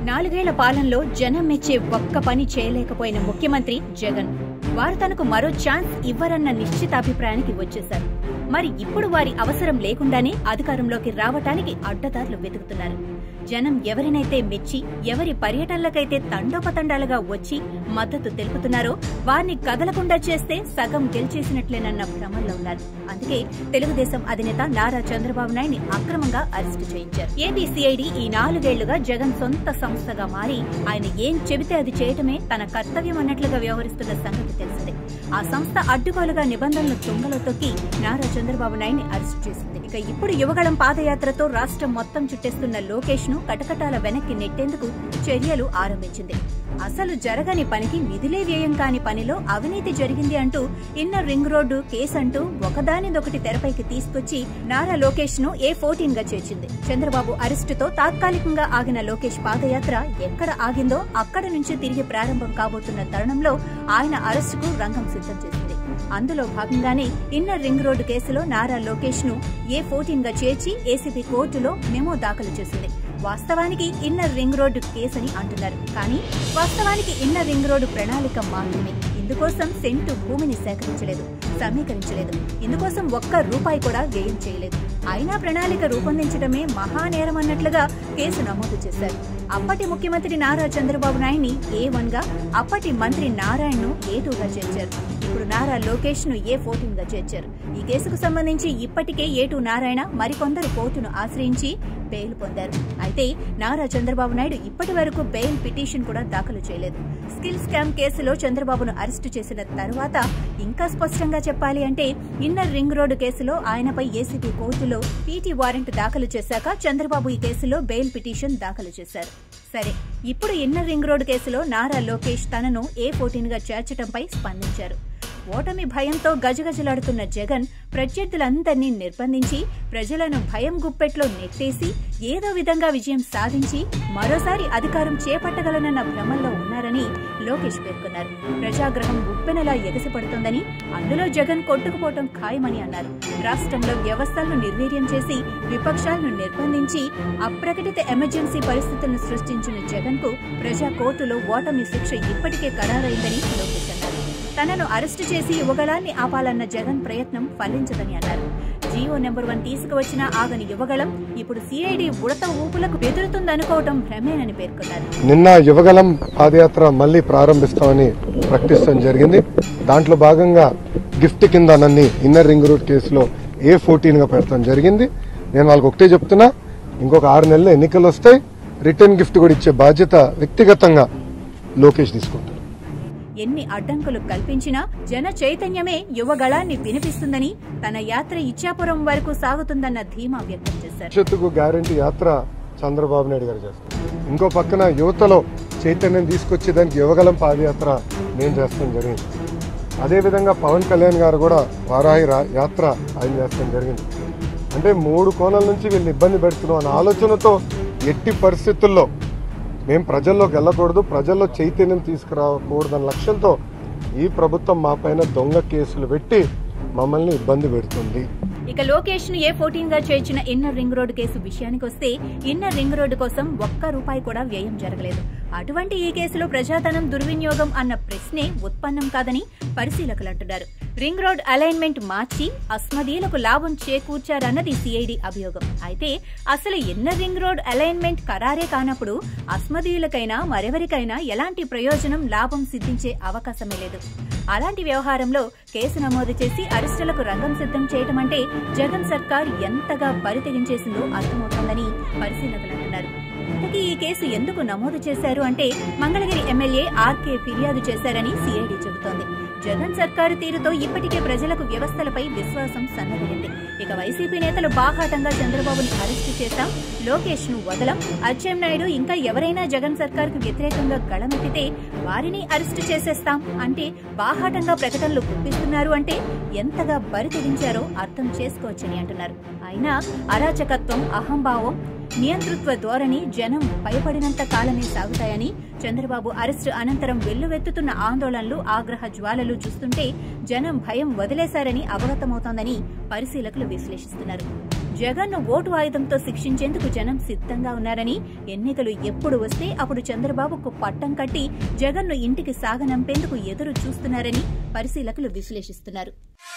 నాలుగేళ్ల పాలనలో జనం మెచ్చే ఒక్క పని చేయలేకపోయిన ముఖ్యమంత్రి జగన్ వారు తనకు మరో ఛాన్స్ ఇవ్వరన్న నిశ్చితాభిప్రాయానికి వచ్చేశారు మరి ఇప్పుడు వారి అవసరం లేకుండానే అధికారంలోకి రావటానికి అడ్డదారులు వెతుకుతున్నారు జనం ఎవరినైతే మెచ్చి ఎవరి పర్యటనలకైతే తండోపతండాలుగా వచ్చి మద్దతు తెలుపుతున్నారో వారిని కదలకుండా చేస్తే సగం గెలిచేసినట్లేనన్న భ్రమంలో ఉన్నారు అందుకే తెలుగుదేశం అధినేత నారా చంద్రబాబు నాయుడిని అక్రమంగా అరెస్టు చేయించారు ఏపీసీఐడి ఈ నాలుగేళ్లుగా జగన్ సొంత సంస్థగా మారి ఆయన ఏం చెబితే అది చేయటమే తన కర్తవ్యం అన్నట్లుగా వ్యవహరిస్తున్న సంగతి తెలిసిందే ఆ సంస్థ అడ్డుగోలుగా నిబంధనలు తుంగలో తొక్కి నారా చంద్రబాబు నాయుడిని అరెస్టు చేసింది ఇక ఇప్పుడు యువగళం పాదయాత్రతో రాష్ట్రం మొత్తం చుట్టేస్తున్న లోకేష్ ను కటకటాల వెనక్కి నెట్టేందుకు చర్యలు ఆరంభించింది అసలు జరగని పనికి నిధులే వ్యయం కాని పనిలో అవినీతి జరిగింది అంటూ ఇన్నర్ రింగ్ రోడ్డు కేసు అంటూ ఒకదానిదొకటి తెరపైకి తీసుకొచ్చి నారా లోకేష్ ను ఏ ఫోర్టీన్ గా చేర్చింది చంద్రబాబు అరెస్టుతో తాత్కాలికంగా ఆగిన లోకేష్ పాదయాత్ర ఎక్కడ ఆగిందో అక్కడ నుంచి తిరిగి ప్రారంభం కాబోతున్న తరుణంలో ఆయన అరెస్టుకు రంగం సిద్ధం చేసింది అందులో భాగంగానే ఇన్నర్ రింగ్ రోడ్డు కేసులో నారా లోకేష్ ను ఏ ఫోర్టీన్ గా చేర్చి ఏసీబీ కోర్టులో మెమో దాఖలు చేసింది వాస్తవానికి ఇన్నర్ రింగ్ రోడ్డు కేసని అంటున్నారు కానీ వాస్తవానికి ఇన్నర్ రింగ్ రోడ్డు ప్రణాళిక మాత్రమే ఇందుకోసం సెంటు భూమిని సేకరించలేదు సమీకరించలేదు ఇందుకోసం ఒక్క రూపాయి కూడా వ్యయం చేయలేదు అయినా ప్రణాళిక రూపొందించడమే మహానేరం అన్నట్లుగా కేసు నమోదు చేశారు అప్పటి ముఖ్యమంత్రి నారా చంద్రబాబు నాయుడిని ఏ వన్ గా అప్పటి మంత్రి నారాయణ్ ఏ టూ గా చేర్చారు ఇప్పుడు నారా లోకేష్ ను ఏ ఫోర్టీన్ గా చేర్చారు ఈ కేసుకు సంబంధించి ఇప్పటికే ఏ టూ నారాయణ మరికొందరు కోర్టును ఆశ్రయించి బెయిల్ పొందారు అయితే నారా చంద్రబాబు నాయుడు ఇప్పటి వరకు బెయిల్ పిటిషన్ కూడా దాఖలు చేయలేదు స్కిల్ స్కామ్ కేసులో చంద్రబాబును అరెస్టు చేసిన తర్వాత ఇంకా స్పష్టంగా చెప్పాలి అంటే ఇన్నర్ రింగ్ రోడ్డు కేసులో ఆయనపై ఏసీబీ కోర్టులో పీటీ వారెంట్ దాఖలు చేశాక చంద్రబాబు ఈ కేసులో బెయిల్ పిటిషన్ దాఖలు చేశారు సరే ఇప్పుడు ఇన్నర్ రింగ్ రోడ్డు కేసులో నారా లోకేష్ తనను ఏ ఫోర్టీన్ గా చేర్చడంపై స్పందించారు ఓటమి భయంతో గజగజలాడుతున్న జగన్ ప్రత్యర్థులందరినీ నిర్బంధించి ప్రజలను భయం గుప్పెట్లో నెట్టేసి ఏదో విధంగా విజయం సాధించి మరోసారి అధికారం చేపట్టగలనన్న భ్రమంలో ఉన్నారని లోకేష్ పేర్కొన్నారు ప్రజాగ్రహం ఉప్పెనలా ఎగసిపడుతోందని అందులో జగన్ కొట్టుకుపోవటం ఖాయమని అన్నారు రాష్ట్రంలో వ్యవస్థలను నిర్వీర్యం చేసి విపక్షాలను నిర్బంధించి అప్రకటిత ఎమర్జెన్సీ పరిస్థితులను సృష్టించిన జగన్ కు ప్రజా కోర్టులో ఓటమి శిక్ష ఇప్పటికే ఖరారైందని లోకేష్ అన్నారు తనను అరెస్టు చేసి యువగళాన్ని ఆపాలన్న జగన్ ప్రయత్నం ఫలించదని అన్నారు జీవో నెంబర్ వన్ తీసుకువచ్చిన ఆగని యువగళం ఇప్పుడు సిఐడి ఉడత ఊపులకు బెదురుతుందనుకోవటం భ్రమేనని పేర్కొన్నారు నిన్న యువగలం పాదయాత్ర మళ్ళీ ప్రారంభిస్తామని ప్రకటించడం జరిగింది దాంట్లో భాగంగా గిఫ్ట్ కింద నన్ను ఇన్నర్ రింగ్ రూట్ కేసులో ఏ ఫోర్టీన్ గా పెడతాం జరిగింది నేను వాళ్ళకి ఒకటే చెప్తున్నా ఇంకొక ఆరు నెలలు ఎన్నికలు వస్తాయి రిటర్న్ గిఫ్ట్ కూడా ఇచ్చే బాధ్యత వ్యక్తిగతంగా లోకేష్ తీసుకుంటారు ఎన్ని అడ్డంకులు కల్పించినా జన చైతన్యమే యువగళాన్ని వినిపిస్తుందని తన యాత్ర ఇచ్చాపురం వరకు సాగుతుందన్న ధీమా వ్యక్తం చేశారు భవిష్యత్తుకు గ్యారంటీ యాత్ర చంద్రబాబు నాయుడు గారు చేస్తారు ఇంకో పక్కన యువతలో చైతన్యం తీసుకొచ్చేదానికి యువగలం పాదయాత్ర నేను చేస్తాం జరిగింది అదేవిధంగా పవన్ కళ్యాణ్ గారు కూడా వారాహి రా- యాత్ర ఆయన చేస్తాం జరిగింది అంటే మూడు కోణాల నుంచి వీళ్ళని ఇబ్బంది పెడుతున్నాం అన్న ఆలోచనతో ఎట్టి పరిస్థితుల్లో మేము ప్రజల్లోకి వెళ్ళకూడదు ప్రజల్లో చైతన్యం తీసుకురాకూడదన్న లక్ష్యంతో ఈ ప్రభుత్వం మా పైన దొంగ కేసులు పెట్టి మమ్మల్ని ఇబ్బంది పెడుతుంది ఇక లోకేష్ ను ఏ ఫోర్టీన్ గా చేర్చిన ఇన్నర్ రింగ్ రోడ్డు కేసు విషయానికి వస్తే ఇన్నర్ రింగ్ రోడ్డు కోసం ఒక్క రూపాయి కూడా వ్యయం జరగలేదు అటువంటి ఈ కేసులో ప్రజాధనం దుర్వినియోగం అన్న ప్రశ్నే ఉత్పన్నం కాదని పరిశీలకులు అంటున్నారు రింగ్ రోడ్ అలైన్మెంట్ మార్చి అస్మదీయులకు లాభం చేకూర్చారన్నది సిఐడి అభియోగం అయితే అసలు ఇన్నర్ రింగ్ రోడ్ అలైన్మెంట్ ఖరారే కానప్పుడు అస్మదీయులకైనా మరెవరికైనా ఎలాంటి ప్రయోజనం లాభం సిద్ధించే అవకాశమే లేదు అలాంటి వ్యవహారంలో కేసు నమోదు చేసి అరెస్టులకు రంగం సిద్ధం చేయటం అంటే జగన్ సర్కార్ ఎంతగా బరితెగించేసిందో అర్థమవుతోందని పరిశీలకులు అంటున్నారు ఇంతకీ ఈ కేసు ఎందుకు నమోదు చేశారు అంటే మంగళగిరి ఎమ్మెల్యే ఆర్కే ఫిర్యాదు చేశారని సిఐడి చెబుతోంది జగన్ సర్కారు తీరుతో ఇప్పటికే ప్రజలకు వ్యవస్థలపై విశ్వాసం సన్నగిలింది ఇక వైసీపీ నేతలు బాహాటంగా చంద్రబాబుని అరెస్టు చేశాం లోకేష్ ను వదలం అచ్చెన్నాయుడు ఇంకా ఎవరైనా జగన్ సర్కార్కు వ్యతిరేకంగా గళమెత్తితే వారిని అరెస్టు చేసేస్తాం అంటే బాహాటంగా ప్రకటనలు గుప్పిస్తున్నారు అంటే ఎంతగా బరి తెగించారో అర్థం చేసుకోవచ్చని అంటున్నారు అయినా అరాచకత్వం అహంభావం నియంతృత్వ ధోరణి జనం భయపడినంత కాలమే సాగుతాయని చంద్రబాబు అరెస్టు అనంతరం వెల్లువెత్తుతున్న ఆందోళనలు ఆగ్రహ జ్వాలలు చూస్తుంటే జనం భయం వదిలేశారని అవగతమవుతోందని పరిశీలకులు విశ్లేషిస్తున్నారు జగన్ను ఓటు ఆయుధంతో శిక్షించేందుకు జనం సిద్ధంగా ఉన్నారని ఎన్నికలు ఎప్పుడు వస్తే అప్పుడు చంద్రబాబుకు పట్టం కట్టి జగన్ను ఇంటికి సాగనంపేందుకు ఎదురు చూస్తున్నారని పరిశీలకులు విశ్లేషిస్తున్నారు